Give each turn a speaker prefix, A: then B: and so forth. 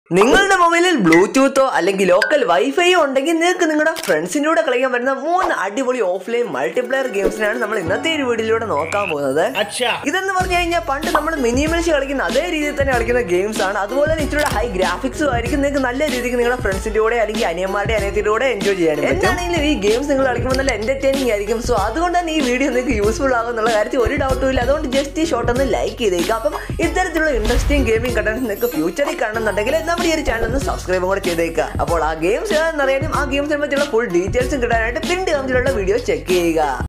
A: നിങ്ങളുടെ മൊബൈലിൽ ബ്ലൂടൂത്തോ അല്ലെങ്കിൽ ലോക്കൽ വൈഫൈയോ ഉണ്ടെങ്കിൽ നിങ്ങൾക്ക് നിങ്ങളുടെ ഫ്രണ്ട്സിൻ്റെ കൂടെ കളിക്കാൻ പറ്റുന്ന മൂന്ന് അടിപൊളി ഓഫ്ലൈൻ മൾട്ടിപ്ലെയർ ഗെയിംസിനാണ് നമ്മൾ ഇന്നത്തെ ഒരു വീഡിയോയിലൂടെ നോക്കാൻ പോകുന്നത്
B: अच्छा
A: ഇതെന്ന് പറഞ്ഞു കഴിഞ്ഞാൽ പണ്ട് നമ്മൾ മിനിമൽസ് കളിക്കുന്ന അതേ രീതിയിൽ തന്നെ കളിക്കുന്ന ഗെയിംസ് ആണ് അതുപോലെ തന്നെ ഇച്ചിരി ഹൈ ഗ്രാഫിക്സും ആയിരിക്കും നിങ്ങൾക്ക് നല്ല രീതിക്ക് നിങ്ങളുടെ ഫ്രണ്ട്സിന്റെ കൂടെ അല്ലെങ്കിൽ അനിയന്മാരുടെ അനിയത്തിന്റെ കൂടെ എൻജോയ് ചെയ്യാൻ എന്താണെങ്കിലും ഈ ഗെയിംസ് നിങ്ങൾ കളിക്കുമ്പോൾ നല്ല എന്റർടൈനിങ് ആയിരിക്കും സോ അതുകൊണ്ട് തന്നെ ഈ വീഡിയോ നിങ്ങൾക്ക് യൂസ്ഫുൾ ആകും എന്നുള്ള കാര്യത്തിൽ ഒരു ഡൗട്ടും ഇല്ല അതുകൊണ്ട് ജസ്റ്റ് ഈ ഷോട്ട് ഒന്ന് ലൈക്ക് ചെയ്തേക്കാം അപ്പം ഇത്തരത്തിലുള്ള ഇൻട്രസ്റ്റിംഗ് ഗെയിമിംഗ് കണ്ടന്റ് നിങ്ങൾക്ക് ഫ്യൂച്ചറിൽ കാണുന്നുണ്ടെങ്കിൽ നമ്മുടെ ഈ ഒരു ചാനൽ ഒന്ന് സബ്സ്ക്രൈബും കൂടെ ചെയ്തേക്കുക അപ്പോൾ ആ ഗെയിംസ് ഏതാണെന്ന് അറിയാനും ആ ഗെയിംസിനെ പറ്റിയുള്ള ഫുൾ ഡീറ്റെയിൽസും കിട്ടാനായിട്ട് പിന്നീട് കമ്പിലുള്ള വീഡിയോ ചെക്ക് ചെയ്യുക